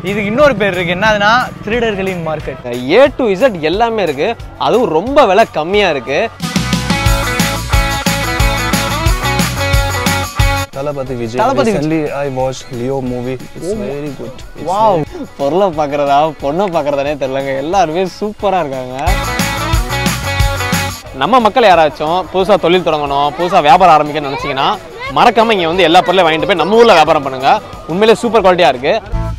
இதுக்கு இன்னொரு பேர் இருக்கு என்னதுன்னா திருடர்களின் மார்க்கெட் ஏ டு இசட் எல்லாமே இருக்கு அதுவும் ரொம்ப விலை கம்மியா இருக்கு Talapati Vijay. Talapati Vijay. Recently, I watched Leo movie. It's very good. It's wow பொருளை பார்க்கறதா பொண்ணை பார்க்கறதானே தெரியலங்க எல்லாருமே சூப்பரா இருக்காங்க நம்ம மக்கள் யாராச்சும் புதுசா தொழில் தொடங்கணும் புதுசா வியாபாரம் ஆரம்பிக்கணும்னு நினைச்சீங்கன்னா மறக்காம இங்க வந்து எல்லா பொருளையும் வாங்கிட்டு போய் நம்ம ஊர்ல வியாபாரம் பண்ணுங்க உண்மையிலே சூப்பர் குவாலிட்டியா இருக்கு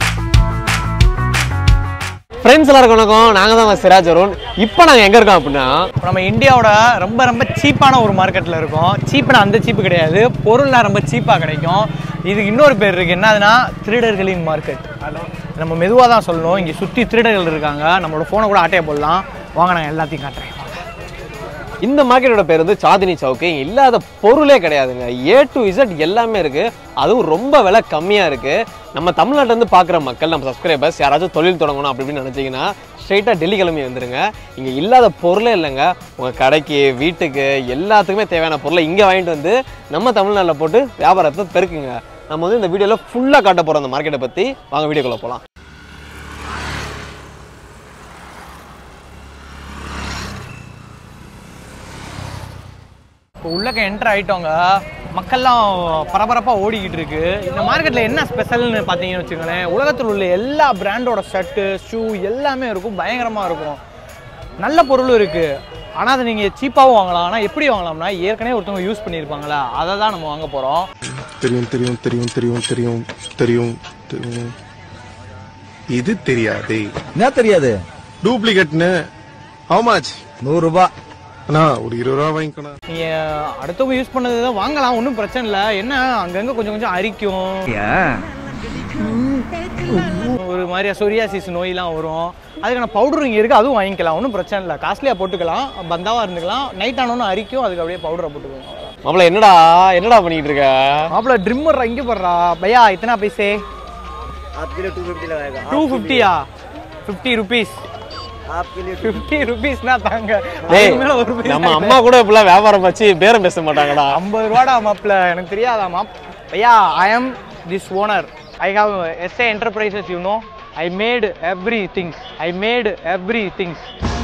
ஃப்ரெண்ட்ஸ் எல்லாருக்கும் வணக்கம் நாங்க தான் சிராஜ் அருண் இப்போ நாங்க எங்க இருக்கோம் அப்படின்னா இப்போ நம்ம இந்தியாவோட ரொம்ப ரொம்ப சீப்பான ஒரு மார்க்கெட்டில் இருக்கோம் சீப்புனா அந்த சீப்பு கிடையாது பொருள்லாம் ரொம்ப சீப்பாக கிடைக்கும் இதுக்கு இன்னொரு பேர் இருக்கு என்னதுன்னா திருடர்களின் மார்க்கெட் நம்ம மெதுவாக தான் சொல்லணும் இங்கே சுற்றி திருடர்கள் இருக்காங்க நம்மளோட ஃபோனை கூட ஆட்டையை போடலாம் வாங்க நான் எல்லாத்தையும் காட்டுறேன் இந்த மார்க்கெட்டோட பேர் வந்து சாந்தினி சவுக்கு இங்க இல்லாத பொருளே கிடையாதுங்க ஏ டு இசட் எல்லாமே இருக்கு அதுவும் ரொம்ப விலை கம்மியா இருக்கு நம்ம தமிழ்நாட்டுல இருந்து பார்க்குற மக்கள் நம்ம சப்ஸ்கிரைபர்ஸ் யாராச்சும் தொழில் தொடங்கணும் அப்படி இப்படின்னு நினைச்சீங்கன்னா ஸ்ட்ரெயிட்டாக டெல்லி கிளம்பி வந்துருங்க இங்க இல்லாத பொருளே இல்லைங்க உங்க கடைக்கு வீட்டுக்கு எல்லாத்துக்குமே தேவையான பொருளை இங்க வாங்கிட்டு வந்து நம்ம தமிழ்நாட்டில் போட்டு வியாபாரத்தை பெருக்குங்க நம்ம வந்து இந்த வீடியோல ஃபுல்லா காட்ட போறோம் அந்த மார்க்கெட்டை பத்தி வாங்க வீடியோக்குள்ள போலாம் இப்போ உள்ளக்க என்டர் ஆயிட்டோங்க மக்கள்லாம் பரபரப்பாக ஓடிக்கிட்டு இருக்கு இந்த மார்க்கெட்டில் என்ன ஸ்பெஷல்னு பார்த்தீங்கன்னு வச்சுக்கோங்களேன் உலகத்தில் உள்ள எல்லா பிராண்டோட ஷர்ட்டு ஷூ எல்லாமே இருக்கும் பயங்கரமாக இருக்கும் நல்ல பொருளும் இருக்குது ஆனால் அதை நீங்கள் சீப்பாகவும் வாங்கலாம் ஆனால் எப்படி வாங்கலாம்னா ஏற்கனவே ஒருத்தவங்க யூஸ் பண்ணியிருப்பாங்களா அதை தான் நம்ம வாங்க போகிறோம் தெரியும் தெரியும் தெரியும் தெரியும் தெரியும் தெரியும் தெரியும் இது தெரியாதே என்ன தெரியாது டூப்ளிகேட்னு ஹவு மச் நூறு ரூபாய் அண்ணா ஒரு இருபது ரூபா வாங்கிக்கணும் நீங்கள் அடுத்தவங்க யூஸ் பண்ணது தான் வாங்கலாம் ஒன்றும் பிரச்சனை இல்லை என்ன அங்கங்கே கொஞ்சம் கொஞ்சம் அரிக்கும் ஒரு மாதிரியா சொரியாசிஸ் நோயெலாம் வரும் அதுக்கான பவுடர் இங்கே இருக்குது அதுவும் வாங்கிக்கலாம் ஒன்றும் பிரச்சனை இல்லை காஸ்ட்லியாக போட்டுக்கலாம் பந்தாவாக இருந்துக்கலாம் நைட் ஆனோன்னு அரிக்கும் அதுக்கு அப்படியே பவுடரை போட்டுக்கோங்க மாப்பிள்ள என்னடா என்னடா பண்ணிட்டு இருக்க மாப்பிள்ள ட்ரிம்மர் இங்கே போடுறா பையா இத்தனை பைசே आपके लिए टू फिफ्टी लगाएगा டூ ஃபிஃப்டியா ஃபிஃப்டி ருபீஸ் आपके लिए ஃபிஃப்டி ருபீஸ்னா தாங்க டேய் அதுக்கு மேல ஒரு பைசா நம்ம அம்மா கூட இப்பெல்லாம் வியாபாரம் வச்சு பேரம் பேச மாட்டாங்கடா ஐம்பது ரூபாடா மாப்பிள்ள எனக்கு தெரியாதா மாப் ஐயா I am this owner I have SA enterprises you know I made every things I made every things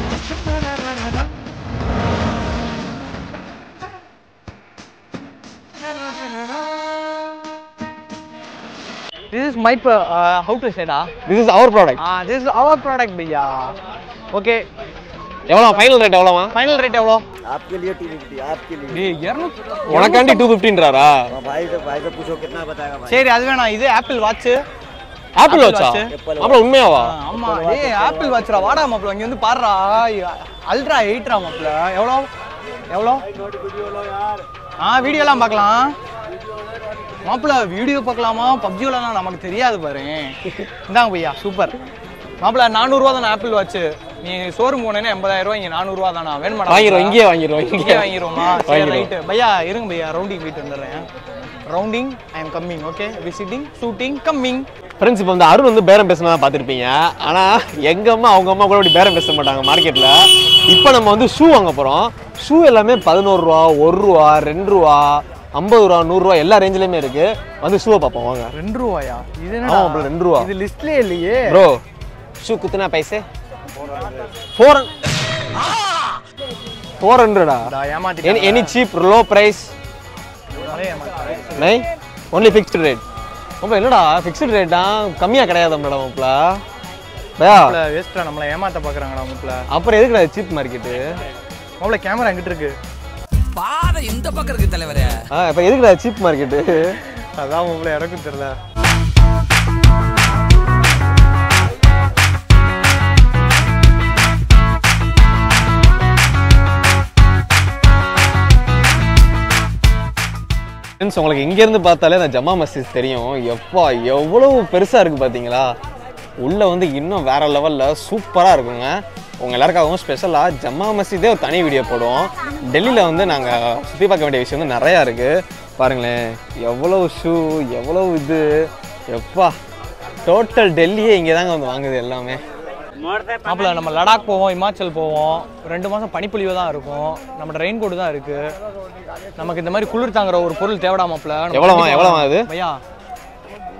This is my, pro- uh, how to say da? This is our product Ah, this is our product, भैया. Okay, எவ்வளோ final rate எவ்வளோமா final rate எவ்வளோ? आपके लिए two fifty आपके लिए டேய், இருநூத்தி- உனக்காண்டி டூ ஃபிஃப்டின்றாரா हाँ, भाई से भाई से पूछो कितना बताएगा भाई சரி அது வேணாம் இது ஆப்பிள் வாட்ச் ஆப்பிள் Apple வச்சா watch. அப்புறம் உண்மையாவா ஆமா டேய் ஆப்பிள் வாட்ச்ரா வாடா மாப்ள இங்க வந்து பாருடா அல்ட்ரா எயிட்ரா மாப்ள எவ்வளோ எவ்வளோ ஆ வீடியோலாம் பார்க்கலாம் மாப்பிள வீடியோ பார்க்கலாமா பப்ஜி விளாடலாம் நமக்கு தெரியாது பாரு இந்தாங்க பையா சூப்பர் மாப்பிள நானூறுரூவா தானே ஆப்பிள் வாட்ச் நீ ஷோரூம் போனேன்னா எண்பதாயிரம் ரூபாய் இங்கே நானூறுரூவா தானா வேணுமா வாங்கிடுவோம் இங்கேயே வாங்கிடுவோம் இங்கே இங்கே வாங்கிடுவோமா சரி வாங்கிடுவோம் ரைட்டு பையா இருங்க பையா ரவுண்டிங் போயிட்டு வந்துடுறேன் rounding I am coming okay visiting shooting coming friends இப்போ வந்து அருண் வந்து பேரம் பேசினா பார்த்துருப்பீங்க ஆனால் எங்க அம்மா அவங்க அம்மா கூட இப்படி பேரம் பேச மாட்டாங்க மார்க்கெட்டில் இப்போ நம்ம வந்து ஷூ வாங்க போகிறோம் ஷூ எல்லாமே பதினோரு ரூபா ஒரு ரூபா ரெண்டு ரூபா ஐம்பது ரூபா நூறுரூவா எல்லா ரேஞ்சிலையுமே இருக்கு வந்து ஷூவை பார்ப்போம் வாங்க ரெண்டு ரூபாயா இது ஆமா, bro, ரெண்டு ரூபா. இது லிஸ்ட்லயே இல்லையே ப்ரோ ஷூ குத்துனா பைசே ஃபோர் ஃபோர் ஹண்ட்ரடா நான் ஏமாத்திட்டேன். Any any cheap low price நானே ஏமாத்திட்டேன். நை ஒன்லி ஃபிக்ஸ்டு ரேட் அப்போ என்னடா ஃபிக்ஸ்டு ரேட்டா கம்மியாக கிடையாது மேடம் அப்பல பயா மாப்ள, waste-ஆ நம்மள ஏமாத்த பாக்குறாங்கடா மாப்ள. அப்புறம் எதுக்குடா சீப் மார்க்கெட்டு மாப்ள, camera எங்கிட்டு இருக்கு? பாதை இந்த பக்கம் இருக்கு தலைவரே ஆ இப்போ எதுக்குடா சீப் மார்க்கெட்டு அதான் மாப்ள, எனக்கும் தெரியல. ஃப்ரெண்ட்ஸ் உங்களுக்கு இங்கேருந்து பார்த்தாலே அந்த ஜமா மஸ்ஜித் தெரியும் எப்பா எவ்வளவு பெருசாக இருக்குது பார்த்தீங்களா உள்ளே வந்து இன்னும் வேற லெவலில் சூப்பராக இருக்குங்க உங்கள் எல்லாருக்காகவும் ஸ்பெஷலாக ஜம்மா மஸ்ஜிதே ஒரு தனி வீடியோ போடுவோம் டெல்லியில் வந்து நாங்கள் சுற்றி பார்க்க வேண்டிய விஷயம் வந்து நிறையா இருக்குது பாருங்களேன் எவ்வளோ ஷூ எவ்வளோ இது எப்பா டோட்டல் டெல்லியே இங்கே தாங்க வந்து வாங்குது எல்லாமே மாப்ள, நம்ம லடாக் போவோம் இமாச்சல் போவோம் ரெண்டு மாசம் பனிப்பொழிவு தான் இருக்கும் நம்ம ரெயின் கோட் தான் இருக்கு நமக்கு இந்த மாதிரி குளிர் தாங்குற ஒரு பொருள் தேவைடா மாப்ள நம்ம எவ்வளவா, கண்டிப்பா- எவ்வளவா இது? பையா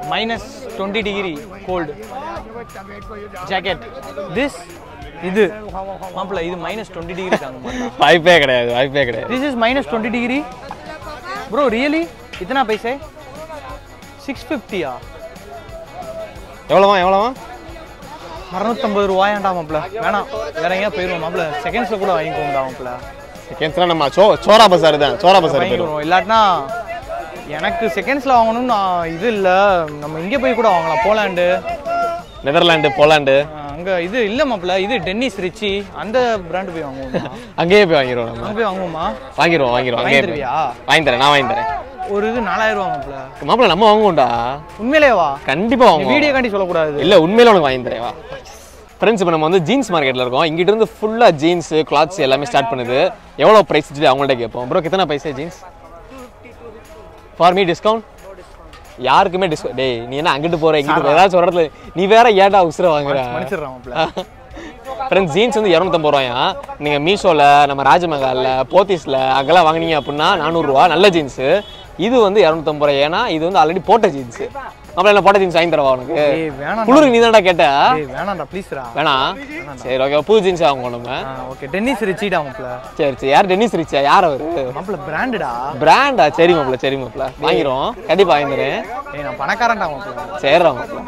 minus twenty degree cold jacket this இது மாப்பிள்ள இது மைனஸ் டுவெண்ட்டி டிகிரி தாங்க மாட்டா வாய்ப்பே கிடையாது வாய்ப்பே கிடையாது this is minus twenty degree bro really इतना पैसे சிக்ஸ் ஃபிஃப்டியா எவ்வளோவா எவ்வளோவா அறநூத்தம்பது ரூபாயாண்டா மாப்பிள்ள வேணாம் வேற எங்கேயா போயிடுவோம் மாப்பிள்ள செகண்ட்ஸில் கூட வாங்கிக்கோங்கடா மாப்பிள்ள செகண்ட்ஸ்லாம் நம்ம சோ சோரா பசார் தான் சோரா பசார் போயிடும் வாங்கிடுவோம் இல்லாட்டினா எனக்கு செகண்ட்ஸில் வாங்கணும்னு நான் இது இல்லை நம்ம இங்கே போய் கூட வாங்கலாம் போலாண்டு நெதர்லாண்டு போலாண்டு அங்கே இது இல்லை மாப்பிள்ள இது டென்னிஸ் ரிச்சி அந்த பிராண்டு போய் வாங்குவோமா அங்கேயே போய் வாங்கிடுவோம் நம்ம அங்கே போய் வாங்குவோமா வாங்கிடுவோம் வாங்கிடுவோம் வாங்கி அங்கேயே போய். தருவியா வாங்கி தரேன் நான் வாங்கி தரேன் ஒரு இது நாலாயிரம் ரூபா மாப்பிள்ள மாப்பிள்ள நம்ம வாங்குவோம்டா உண்மையிலேவா கண்டிப்பா வாங்குவோம் வீடியோ காண்டி சொல்லக்கூடாது இல்ல உண்மையில உனக்கு வாங்கி தரேன் வா ஃப்ரெண்ட்ஸ் இப்போ நம்ம வந்து ஜீன்ஸ் மார்க்கெட்டில் இருக்கோம் இங்கிட்ட இருந்து ஃபுல்லாக ஜீன்ஸ் கிளாத்ஸ் எல்லாமே ஸ்டார்ட் பண்ணுது எவ்வளோ ப்ரைஸ் சொல்லி அவங்கள்ட்ட கேட்போம் ப்ரோ கித்தனை பைசா ஜீன்ஸ் ஃபார் மீ டிஸ்கவுண்ட் யாருக்குமே டிஸ்கவுண்ட் டேய் நீ என்ன அங்கிட்டு போற இங்கிட்டு போற ஏதாச்சும் ஒரு இடத்துல நீ வேற ஏன்டா உசுர வாங்குற மன்னிச்சிடுறான் மாப்பிள்ள ஃப்ரெண்ட்ஸ் ஜீன்ஸ் வந்து இரநூத்தம்பது ரூபாயா நீங்க மீஷோல நம்ம ராஜமஹால்ல போத்தீஸ்ல அங்கெல்லாம் வாங்குனீங்க அப்படின்னா நானூறுரூவா நல்ல ஜீன்ஸ் இது வந்து இரநூத்தம்பது ரூபாய் ஏன்னா இது வந்து ஆல்ரெடி போட்ட ஜீன்ஸ் அப்புறம் என்ன போட்ட ஜீன்ஸ் வாங்கி தரவா உனக்கு ஏய் வேணாம் குளிருக்கு நீ தான்டா கேட்ட ஏய் வேணாம்டா ப்ளீஸ்ரா வேணாம் சரி ஓகே புது ஜீன்ஸ் வாங்குவோம் நம்ம ஓகே டென்னிஸ் ரிச்சிடா மாப்பிள்ள சரி சரி யார் டென்னிஸ் ரிச்சா யார் அவரு மாப்பிள்ள பிராண்டுடா பிராண்டா சரி மாப்பிள சரி மாப்பிள வாங்கிரும் கண்டிப்பா வாங்கி தரேன் ஏய் நான் பணக்காரன்டா மாப்பிள்ள சரிடா மாப்பிள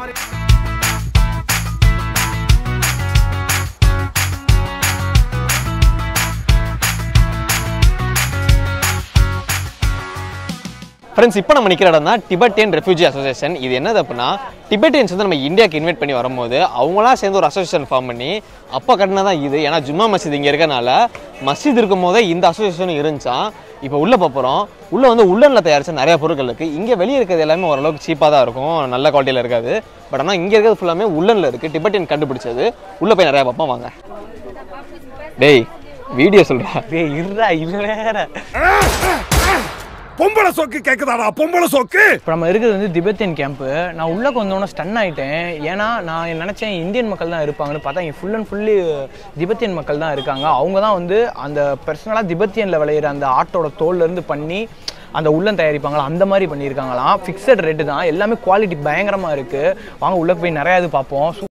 ஃப்ரெண்ட்ஸ் இப்போ நம்ம நிற்கிற இடம் தான் டிபெட்டியன் ரெஃப்யூஜி அசோசியேஷன் இது என்னது அப்படின்னா டிபெட்டியன்ஸ் வந்து நம்ம இந்தியாவுக்கு இன்வைட் பண்ணி வரும்போது அவங்களாம் சேர்ந்து ஒரு அசோசியேஷன் ஃபார்ம் பண்ணி அப்போ கட்டினதான் தான் இது ஏன்னா ஜும்மா மஸ்ஜித் இங்கே இருக்கனால மஸ்ஜித் இருக்கும் போதே இந்த அசோசியேஷன் இருந்துச்சான் இப்போ உள்ளே போகிறோம் உள்ளே வந்து உள்ளனில் தயாரிச்ச நிறைய பொருட்கள் இருக்குது இங்கே வெளியே இருக்கிறது எல்லாமே ஓரளவுக்கு சீப்பாக தான் இருக்கும் நல்ல குவாலிட்டியில் இருக்காது பட் ஆனால் இங்கே இருக்கிறது ஃபுல்லாமே உள்ளனில் இருக்குது டிபெட்டியன் கண்டுபிடிச்சது உள்ளே போய் நிறையா பார்ப்போம் வாங்க டேய் வீடியோ சொல்கிறா டேய் இருடா இது வேற பொம்பளை சோக்கு கேக்குதாடா பொம்பளை சோக்கு இப்போ நம்ம இருக்கிறது வந்து திபெத்தியன் கேம்ப்பு நான் உள்ளே வந்தோன்னே ஸ்டன் ஆயிட்டேன் ஏன்னா நான் நினச்சேன் இந்தியன் மக்கள் தான் இருப்பாங்கன்னு பார்த்தா இங்கே ஃபுல் அண்ட் ஃபுல்லி திபெத்தியன் மக்கள் தான் இருக்காங்க அவங்க தான் வந்து அந்த பர்சனலாக திபெத்தியனில் விளையிற அந்த ஆட்டோட தோல்ல இருந்து பண்ணி அந்த உள்ளம் தயாரிப்பாங்களா அந்த மாதிரி பண்ணியிருக்காங்களாம் ஃபிக்ஸட் ரேட்டு தான் எல்லாமே குவாலிட்டி பயங்கரமாக இருக்குது வாங்க உள்ளே போய் நிறையா இது பார்ப்போம் சூ-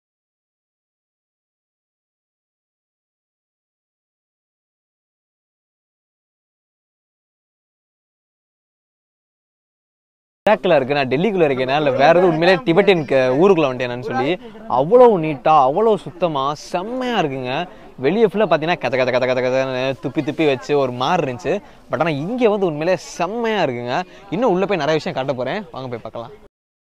லடாக்கில் இருக்கு நான் டெல்லிக்குள்ள இருக்கேனா இல்லை வேற எதுவும் உண்மையிலே டிபெட்டின் ஊருக்குள்ள வந்துட்டேனான்னு சொல்லி அவ்வளோ நீட்டாக அவ்வளோ சுத்தமாக செம்மையாக இருக்குங்க வெளியே ஃபுல்லாக பார்த்தீங்கன்னா கத கத கத கத கதன்னு துப்பி துப்பி வச்சு ஒரு மாதிரி இருந்துச்சு பட் ஆனால் இங்கே வந்து உண்மையிலே செம்மையாக இருக்குங்க இன்னும் உள்ளே போய் நிறைய விஷயம் காட்ட போகிறேன் வாங்க போய் பார்க்கலாம்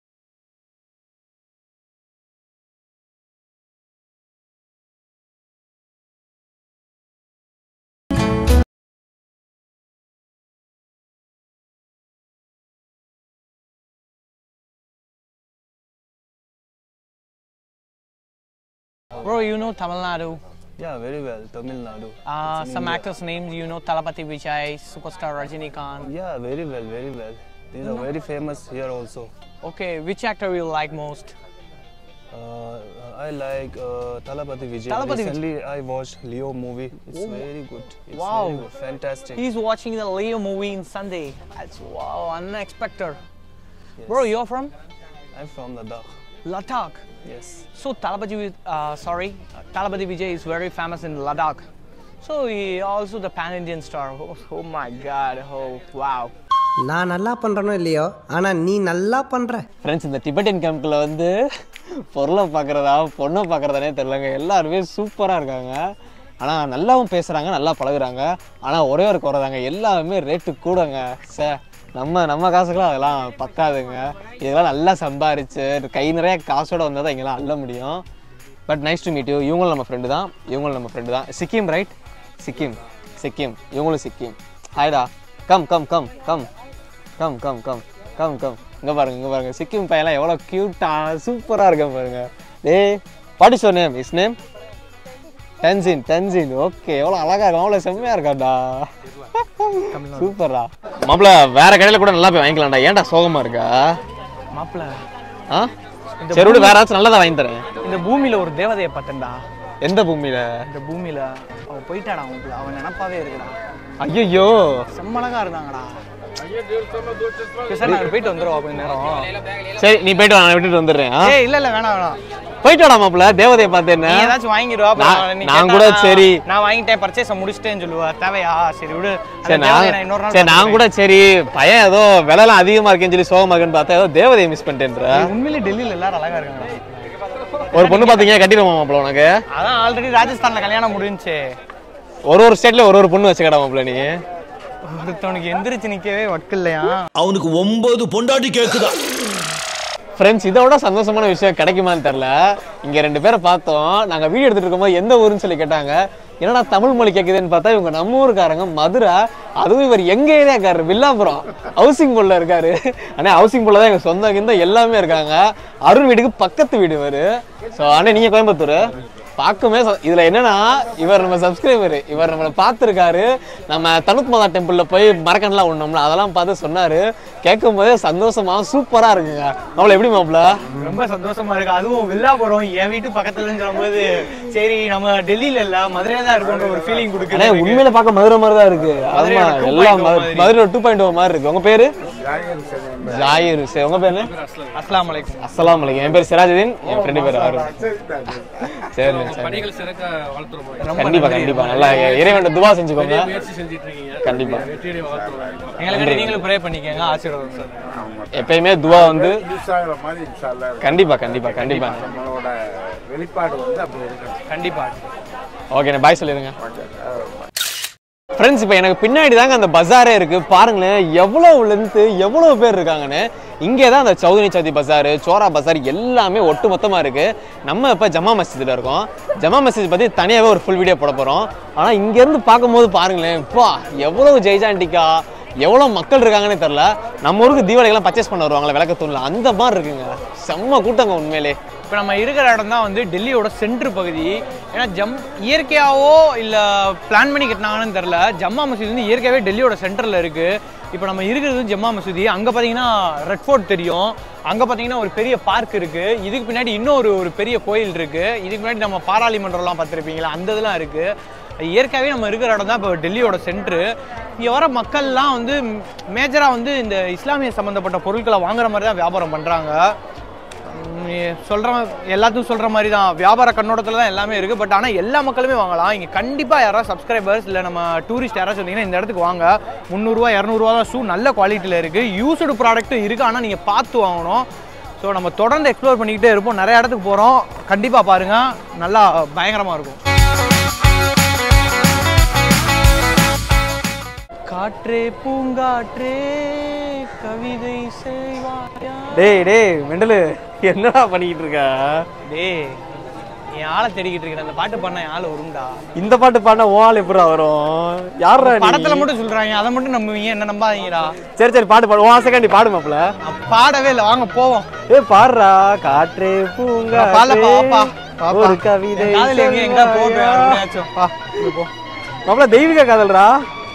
Bro, you know Tamil Nadu. Yeah, very well. Tamil Nadu. Uh, some actors' names, you know Talapati Vijay, superstar Rajinikanth. Yeah, very well, very well. These are very famous here also. Okay, which actor you like most? Uh, I like uh, Talapati Vijay. Talapati Vijay. Recently, I watched Leo movie. It's very good. It's Wow. very good. Fantastic. He's watching the Leo movie in Sunday. That's wow, unexpected. Bro, you're from I'm from Ladakh. Ladakh. Yes. So Talapati, Vi- uh, sorry, uh, Talapati Vijay is very famous in Ladakh. So he also the pan-Indian star. Oh, oh my God! Oh wow! நான் நல்லா பண்றேனோ இல்லையோ ஆனா நீ நல்லா பண்ற friends இந்த Tibetan கேம்பில் வந்து பொருளை பார்க்குறதா பொண்ணை பார்க்குறதானே தெரிலங்க எல்லாருமே சூப்பராக இருக்காங்க ஆனால் நல்லாவும் பேசுகிறாங்க நல்லா பழகுறாங்க ஆனால் ஒரே ஒரு குறைதாங்க எல்லாமே ரேட்டு கூடங்க சே நம்ம நம்ம காசுக்கெல்லாம் அதெல்லாம் பத்தாதுங்க இதெல்லாம் நல்லா சம்பாரிச்சு கை நிறைய காசோட வந்தால் தான் இங்கெல்லாம் அள்ள முடியும் but nice to meet you இவங்களும் நம்ம ஃப்ரெண்டு தான் இவங்களும் நம்ம ஃப்ரெண்டு தான் சிக்கிம் ரைட் சிக்கிம் சிக்கிம் இவங்களும் சிக்கிம் ஹாய்டா come come come come come come come come come இங்கே பாருங்க இங்கே பாருங்க சிக்கிம் பையன்லாம் எவ்வளோ க்யூட்டாக சூப்பராக இருக்க பாருங்க டேய் what is your name is name Tenzin Tenzin okay எவ்வளோ அழகா இருக்கும் அவ்வளோ செம்மையாக இருக்காடா சூப்பர்டா மாப்பிள வேற கடையில் கூட நல்லா போய் வாங்கிக்கலாம்டா ஏன்டா சோகமாக இருக்கா மாப்பிள்ள ஆ சரி விடு வேற ஏதாச்சும் நல்லதா வாங்கி தரேன் இந்த பூமியில ஒரு தேவதையை பார்த்தேன்டா எந்த பூமியில இந்த பூமியில அவன் போயிட்டாடா மாப்பிள்ள அவன் நினப்பாவே இருக்குடா ஐயோ செம்மழகா இருந்தாங்கடா சார் நாங்கள் போயிட்டு வந்துடுவோம் கொஞ்ச நேரம் சரி நீ போயிட்டு வா, நான் விட்டுட்டு வந்துடுறேன் ஆ? ஏய் இல்ல இல்ல வேணாம் வேணாம் போயிட்டு வாடா மாப்பிள்ள தேவதையை பார்த்து என்ன நீ ஏதாச்சும் வாங்கிடுவா அப்புறம் நான்- நீ நான் கேட்டா கூட சரி. நான் வாங்கிட்டேன் பர்ச்சேஸ் முடிச்சிட்டேன்னு சொல்லுவா தேவையா சரி விடு அந்த சரி தேவையை நான் நான் இன்னொரு நாள் சரி நான் கூட சரி பையன் ஏதோ விலைலாம் அதிகமா இருக்கேன்னு சொல்லி சோகமா இருக்குன்னு பார்த்தா ஏதோ தேவதையை மிஸ் பண்ணிட்டேன்ற பார்த்துக்கிறேன். உண்மையிலே டெல்லியில எல்லாரும் அழகா இருக்காங்க ஒரு பொண்ணு பாத்தீங்க கட்டிடுவோம் மாப்பிள்ள உனக்கு அதான் ஆல்ரெடி ராஜஸ்தான்ல கல்யாணம் முடிஞ்சுச்சு ஒரு ஒரு ஸ்டேட்ல ஒரு ஒரு பொண்ணு வச்சுக்கடா மாப்பிள்ள நீ ஒருத்தவனுக்கு எந்திரிச்சு நிக்கவே வக்கு இல்லையா அவனுக்கு ஒன்பது பொண்டாட்டி கேக்குதா ஃப்ரெண்ட்ஸ் இதை விட சந்தோஷமான விஷயம் கிடைக்குமான்னு தெரில இங்க ரெண்டு பேரை பார்த்தோம் நாங்க வீடியோ எடுத்துட்டு இருக்கும்போது எந்த ஊருன்னு சொல்லி கேட்டாங்க என்னடா தமிழ் மொழி கேட்குதுன்னு பார்த்தா இவங்க நம்ம ஊருக்காரங்க மதுரை அதுவும் இவர் எங்க ஏரியாக்காரர் வில்லாபுரம் ஹவுசிங் போல்ல இருக்காரு அண்ணே ஹவுசிங் போல்ல தான் எங்க சொந்த கிந்த எல்லாமே இருக்காங்க அருண் வீட்டுக்கு பக்கத்து வீடு இவர் ஸோ அண்ணே நீங்க கோயம்புத்தூர் பார்க்குமே ச- இதுல என்னன்னா இவர் நம்ம சப்ஸ்கிரைபர் இவர் நம்மளை பார்த்துருக்காரு நம்ம தனுத் மாதா டெம்பிள்ல போய் மரக்கன்லாம் உண்ணோம்ல அதெல்லாம் பார்த்து சொன்னாரு கேட்கும் போதே சந்தோஷமா சூப்பரா இருக்குங்க அவளை எப்படி மாப்பிள்ள ரொம்ப சந்தோஷமா இருக்கு அதுவும் வில்லாபுரம் என் வீட்டு பக்கத்துலன்னு சொல்லும்போது சரி நம்ம டெல்லியில இல்ல மதுரையில தான் இருக்கோன்ற ஒரு ஃபீலிங் அண்ணே கொடுக்குது உண்மையில பார்க்க மதுரை மாதிரி தான் இருக்கு ஆமா மதுரையோட 2.0 எல்லாம் மாதிரி. மதுரை டூ பாயிண்ட் மாதிரி இருக்கு உங்க பேரு ஜாயிர் சரி உங்க பேரு அஸ்லாம் வலைக்கும் அஸ்ஸலாமு அலைக்கும் என் பேர் சிராஜுதீன் என் ஃப்ரெண்டு பேர் அருண் சரி சரி கண்டிப்பா கண்டிப்பா நல்லா இறைவன் துவா செஞ்சுக்கோங்க கண்டிப்பா எங்களுக்கு நீங்களும் ப்ரே பண்ணிக்கங்க ஆசீர்வாதம் சார் எப்பயுமே துவா வந்து கண்டிப்பா கண்டிப்பா கண்டிப்பா கண்டிப்பா ஓகே பாய் சொல்லிடுங்க ஃப்ரெண்ட்ஸ் இப்போ எனக்கு பின்னாடி தாங்க அந்த பஜாரே இருக்கு பாருங்களேன் எவ்வளோ லென்த்து எவ்வளோ பேர் இருக்காங்கன்னு இங்கே தான் அந்த சௌதரி சௌதி பஜார் சோரா பஜார் எல்லாமே ஒட்டு மொத்தமாக இருக்கு நம்ம இப்போ ஜமா மஸ்ஜிதில் இருக்கோம் ஜமா மஸ்ஜித் பற்றி தனியாகவே ஒரு ஃபுல் வீடியோ போட போகிறோம் ஆனால் இங்கேருந்து பார்க்கும்போது பாருங்களேன் இப்போ எவ்வளோ ஜெய்ஜாண்டிக்கா எவ்வளோ மக்கள் இருக்காங்கன்னே தெரில நம்ம ஊருக்கு தீபாவளிக்கெல்லாம் பர்ச்சேஸ் பண்ண வருவாங்களே விளக்கத்தூணில் அந்த மாதிரி இருக்குங்க செம்ம கூட்டங்க உண்மையிலே இப்போ நம்ம இருக்கிற இடம் தான் வந்து டெல்லியோட சென்ட்ரு பகுதி ஏன்னா ஜம் இயற்கையாவோ இல்லை பிளான் பண்ணி கட்டினாங்கன்னு தெரில ஜம்மா மசூதி வந்து இயற்கையாகவே டெல்லியோட சென்டரில் இருக்குது இப்போ நம்ம இருக்கிறது ஜம்மா மசூதி அங்கே பார்த்தீங்கன்னா ரெட் ஃபோர்ட் தெரியும் அங்கே பார்த்தீங்கன்னா ஒரு பெரிய பார்க் இருக்குது இதுக்கு பின்னாடி இன்னொரு ஒரு பெரிய கோயில் இருக்குது இதுக்கு முன்னாடி நம்ம பாராளுமன்றம்லாம் பார்த்துருப்பீங்களா அந்த இதெல்லாம் இருக்குது இயற்கையாகவே நம்ம இருக்கிற இடம் தான் இப்போ டெல்லியோட சென்ட்ரு இங்கே வர மக்கள்லாம் வந்து மேஜராக வந்து இந்த இஸ்லாமிய சம்மந்தப்பட்ட பொருட்களை வாங்குற மாதிரி தான் வியாபாரம் பண்ணுறாங்க சொல்கிற எல்லாத்துக்கும் சொல்கிற மாதிரி தான் வியாபார கண்ணோட்டத்தில் தான் எல்லாமே இருக்குது பட் ஆனால் எல்லா மக்களுமே வாங்கலாம் இங்கே கண்டிப்பாக யாராவது சப்ஸ்கிரைபர்ஸ் இல்லை நம்ம டூரிஸ்ட் யாராவது சொன்னீங்கன்னா இந்த இடத்துக்கு வாங்க முந்நூறுரூவா இரநூறுவா தான் ஷூ நல்ல குவாலிட்டியில் இருக்குது யூஸ்டு ப்ராடக்ட்டும் இருக்குது ஆனால் நீங்கள் பார்த்து வாங்கணும் ஸோ நம்ம தொடர்ந்து எக்ஸ்ப்ளோர் பண்ணிக்கிட்டே இருப்போம் நிறைய இடத்துக்கு போகிறோம் கண்டிப்பாக பாருங்கள் நல்லா பயங்கரமாக இருக்கும் காற்றே பூங்காற்றே கவிதை செய்வாயா டேய் டேய் மெண்டலு என்னடா பண்ணிக்கிட்டு இருக்க டேய் என் ஆளை தேடிக்கிட்டு இருக்கேன் அந்த பாட்டு பண்ண என் ஆள் வரும்டா இந்த பாட்டு பாடினா உன் ஆள் எப்படா வரும் யாரா நீ? படத்துல மட்டும் சொல்றாங்க அதை மட்டும் நம்புவீங்க என்ன நம்பாதீங்கடா சரி சரி பாட்டு பாடு உன் ஆசை நீ பாடு மாப்ள நான் பாடவே இல்லை வாங்க போவோம் ஏ பாடுறா காற்றே பூங்கா பாடலப்பா வாப்பா வாப்பா. ஒரு கவிதை என் காதுல எங்க எங்க போட்டு யாருமையாச்சும் வா இங்க போ மாப்ள தெய்வீக காதல்ரா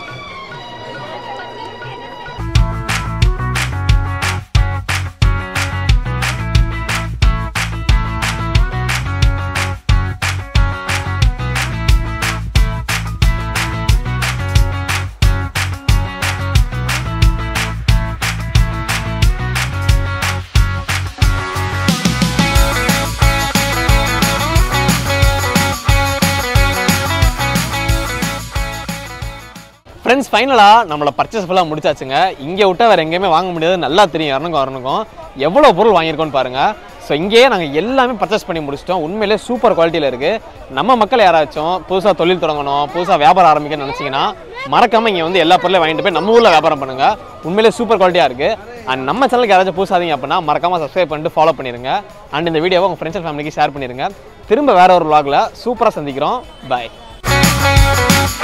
ஃப்ரெண்ட்ஸ் ஃபைனலாக நம்மளை பர்ச்சேஸ் ஃபுல்லாக முடிச்சாச்சுங்க இங்கே விட்டா வேறு எங்கேயுமே வாங்க முடியாது நல்லா தெரியும் இரணுக்கும் வரணுக்கும் எவ்வளோ பொருள் வாங்கியிருக்கோன்னு பாருங்கள் ஸோ இங்கேயே நாங்கள் எல்லாமே பர்ச்சேஸ் பண்ணி முடிச்சிட்டோம் உண்மையிலே சூப்பர் குவாலிட்டியில் இருக்குது நம்ம மக்கள் யாராச்சும் புதுசாக தொழில் தொடங்கணும் புதுசாக வியாபாரம் ஆரம்பிக்கணும்னு நினச்சிங்கன்னா மறக்காமல் இங்கே வந்து எல்லா பொருளையும் வாங்கிட்டு போய் நம்ம ஊரில் வியாபாரம் பண்ணுங்கள் உண்மையிலே சூப்பர் குவாலிட்டியாக இருக்குது அண்ட் நம்ம சேனலுக்கு யாராச்சும் புதுசாதீங்க அப்படின்னா மறக்காமல் சப்ஸ்கிரைப் பண்ணிட்டு ஃபாலோ பண்ணிடுங்க அண்ட் இந்த வீடியோவை உங்கள் ஃப்ரெண்ட்ஸ் அண்ட் ஃபேமிலிக்கு ஷேர் பண்ணிடுங்க திரும்ப வேற ஒரு vlogல சூப்பராக சந்திக்கிறோம் பாய்